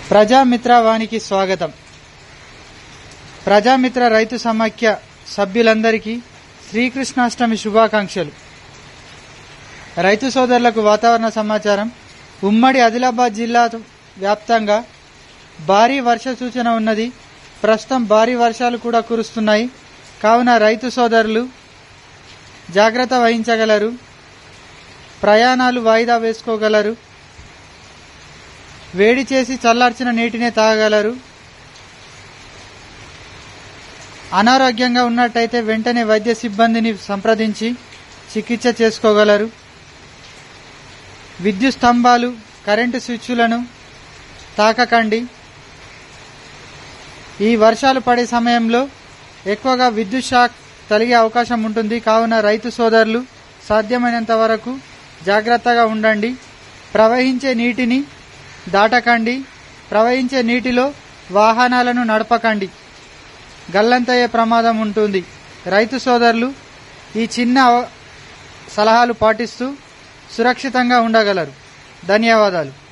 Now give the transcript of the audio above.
ప్రజామిత్ర వానికి స్వాగతం ప్రజామిత్ర రైతు సమాఖ్య సభ్యులందరికీ శ్రీకృష్ణాష్టమి శుభాకాంక్షలు రైతు సోదరులకు వాతావరణ సమాచారం ఉమ్మడి ఆదిలాబాద్ జిల్లా వ్యాప్తంగా భారీ వర్ష సూచన ఉన్నది ప్రస్తుతం భారీ వర్షాలు కూడా కురుస్తున్నాయి కావున రైతు సోదరులు జాగ్రత్త వహించగలరు ప్రయాణాలు వాయిదా వేసుకోగలరు వేడి చేసి చల్లార్చిన నీటినే తాగగలరు అనారోగ్యంగా ఉన్నట్టయితే వెంటనే వైద్య సిబ్బందిని సంప్రదించి చికిత్స చేసుకోగలరు విద్యుత్ స్తంభాలు కరెంటు స్విచ్లను తాకకండి ఈ వర్షాలు పడే సమయంలో ఎక్కువగా విద్యుత్ షాక్ తలిగే అవకాశం ఉంటుంది కావున రైతు సోదరులు సాధ్యమైనంత వరకు జాగ్రత్తగా ఉండండి ప్రవహించే నీటిని దాటకండి ప్రవహించే నీటిలో వాహనాలను నడపకండి గల్లంతయ్యే ప్రమాదం ఉంటుంది రైతు సోదరులు ఈ చిన్న అవ- సలహాలు పాటిస్తూ సురక్షితంగా ఉండగలరు ధన్యవాదాలు